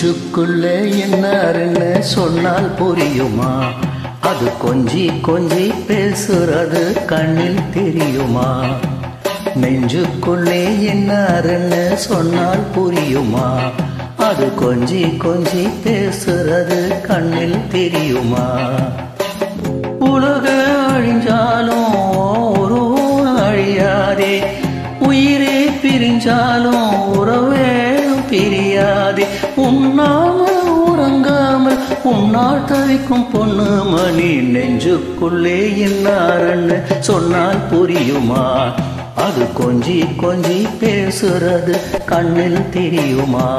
நெஞ்சுக்குள்ளே என்னாருன்னு சொன்னால் புரியுமா அது கொஞ்சி கொஞ்சி பேசுறது கண்ணில் தெரியுமா நெஞ்சுக்குள்ளே என்னாருன்னு சொன்னால் புரியுமா அது கொஞ்சி கொஞ்சி பேசுறது கண்ணில் தெரியுமா உலக அழிஞ்சாலும் ஒரு அழியாதே உயிரே பிரிஞ்சாலும் உறவே பிரியாதே உண்ணாமல் உறங்காமல் உன்னால் தவிக்கும் பொண்ணு மணி நெஞ்சுக்குள்ளே என்னாருன்னு சொன்னால் புரியுமா அது கொஞ்சி கொஞ்சி பேசுறது கண்ணில் தெரியுமா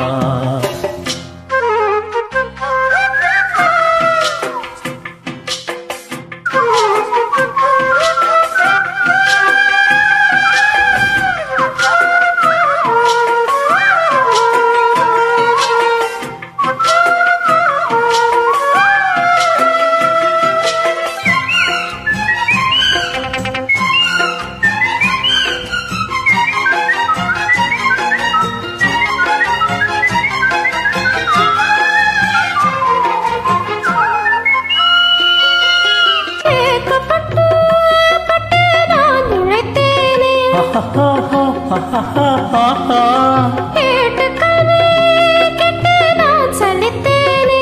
கேட்கப்பட்டு பட்டு நான் உழைத்தேனே கேட்டுக்கவே கெட்டு நான் சலித்தேனே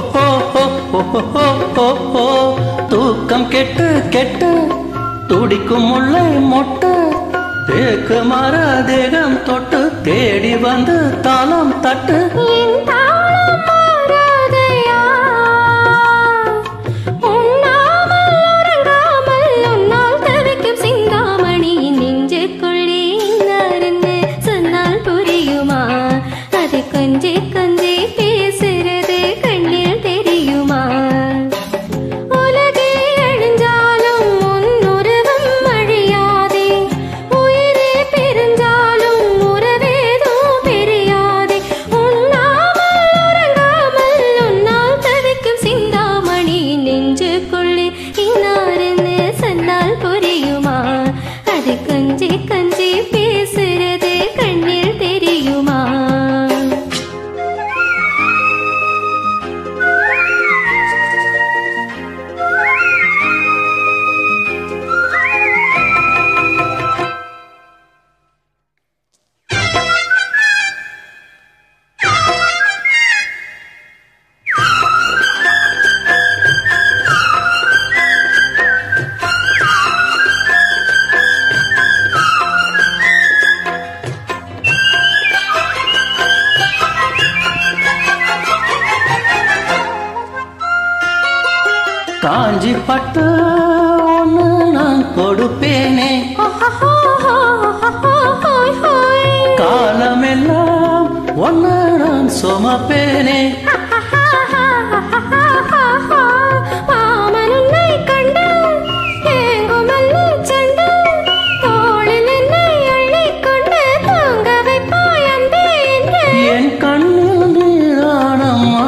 தூக்கம் கெட்டு கெட்டு துடிக்கும் முல்லை மொட்டு தேக்கு மர தேகம் தொட்டு தேடி வந்து தாளம் தட்டு என் தாளம் மாறாதையா உண்ணாமல் உறங்காமல் உன்னால் தவிக்கும் சிந்தாமணி நெஞ்சுக்குள்ளே இன்னாருன்னு சொன்னால் புரியுமா அது கொஞ்சி கொஞ்சி பேசுறது கண்ணில் தெரியுமா உலகே அழிஞ்சாலும் உன் உருவம் அழியாதே உயிரே பிரிஞ்சாலும் உறவேதோ பிரியாதே உண்ணாமல் உறங்காமல் உன்னால் தவிக்கும் சிந்தாமணி நெஞ்சுக்குள்ளே இன்னாருன்னு சொன்னால் புரியுமா அது கொஞ்சி கொஞ்சி பேசுறது கண்ணில் தெரியுமா காஞ்சி பட்டு ஒன்று நான் கொடுப்பேனே காலமெல்லாம் ஒன்று நான் சுமப்பேனே மாமன் உன்னை கண்டு ஏங்கும் மல்லிச் செண்டு தோளில் என்னை அள்ளிக் கொண்டு தூங்க வைப்பாய் அன்பே என்று என் கண்ணில் நீரானம்மா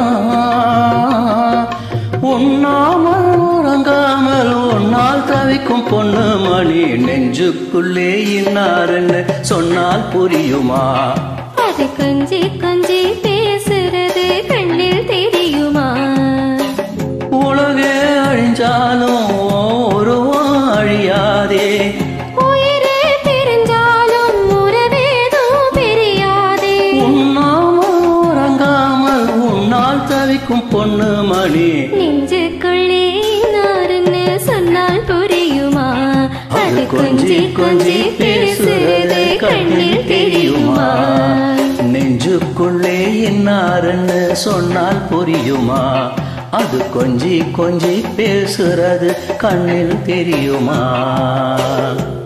உண்ணாமல் உறங்காமல் உன்னால் தவிக்கும் பொண்ணு மணி நெஞ்சுக்குள்ளே இன்னாருன்னு சொன்னால் புரியுமா அது கொஞ்சி கொஞ்சி பேசுறது கண்ணில் தெரியுமா உலகே அழிஞ்சாலும் உருவம் அழியாதே உயிரே பிரிஞ்சாலும் உறவேதோ பிரியாதே உண்ணாமல் உறங்காமல் உன்னால் தவிக்கும் பொண்ணு மணி நெஞ்சுக்குள்ளே நாருன்னு சொன்னால் புரியுமா அது கொஞ்சி கொஞ்சி பேசுறது கண்ணில் தெரியுமா நெஞ்சுக்குள்ளே இன்னாருன்னு சொன்னால் புரியுமா அது கொஞ்சி கொஞ்சி பேசுறது கண்ணில் தெரியுமா